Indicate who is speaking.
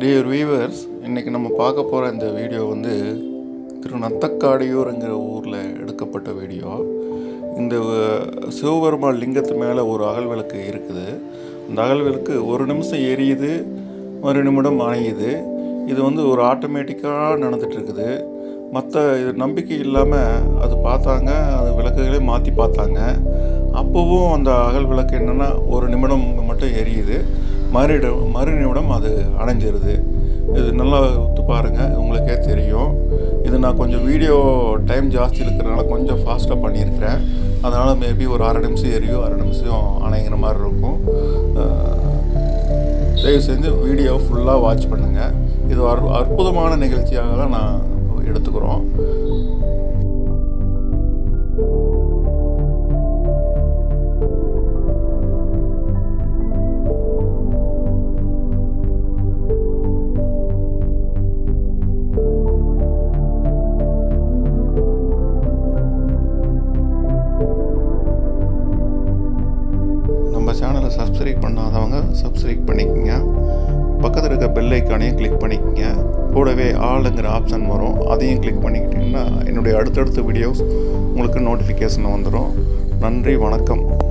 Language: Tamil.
Speaker 1: டியர் வீவர்ஸ் இன்றைக்கி நம்ம பார்க்க போகிற இந்த வீடியோ வந்து திரு நத்தக்காடியூருங்கிற ஊரில் எடுக்கப்பட்ட வீடியோ இந்த அஹ், சிவபெருமான் லிங்கத்து மேலே ஒரு அகல் விளக்கு இருக்குது அந்த அகல் விளக்கு ஒரு நிமிஷம் எரியுது ஒரு நிமிடம் அணையுது இது வந்து ஒரு ஆட்டோமேட்டிக்காக நடந்துகிட்ருக்குது மற்ற இது நம்பிக்கை இல்லாமல் அது பார்த்தாங்க அது விளக்குகளே மாற்றி பார்த்தாங்க அப்போவும் அந்த அகல் விளக்கு என்னென்னா ஒரு நிமிடம் மட்டும் எரியுது மறுட மறு நிமிடம் அது அணைஞ்சிருது இது நல்லா ஒத்து பாருங்கள் உங்களுக்கே தெரியும் இது நான் கொஞ்சம் வீடியோ டைம் ஜாஸ்தி இருக்கிறனால கொஞ்சம் ஃபாஸ்ட்டாக பண்ணியிருக்கிறேன் அதனால் மேபி ஒரு அரை நிமிஷம் எரியும் அரை நிமிஷம் அணைங்கிற மாதிரி இருக்கும் அஹ், தயவு செஞ்சு வீடியோ ஃபுல்லாக வாட்ச் பண்ணுங்கள் இது ஒரு அற்புதமான நிகழ்ச்சியாக தான் நான் எடுத்துக்கிறோம் நம்ம சேனலை சப்ஸ்கிரைப் பண்ணாதவங்க சப்ஸ்கிரைப் பண்ணிக்கோங்க பக்கத்தில் இருக்க பெல் ஐக்கானையும் கிளிக் பண்ணிக்கோங்க கூடவே ஆளுங்கிற ஆப்ஷன் வரும் அதையும் கிளிக் பண்ணிக்கிட்டிங்கன்னா என்னுடைய அடுத்தடுத்த வீடியோஸ் உங்களுக்கு நோட்டிஃபிகேஷன் வந்துடும் நன்றி வணக்கம்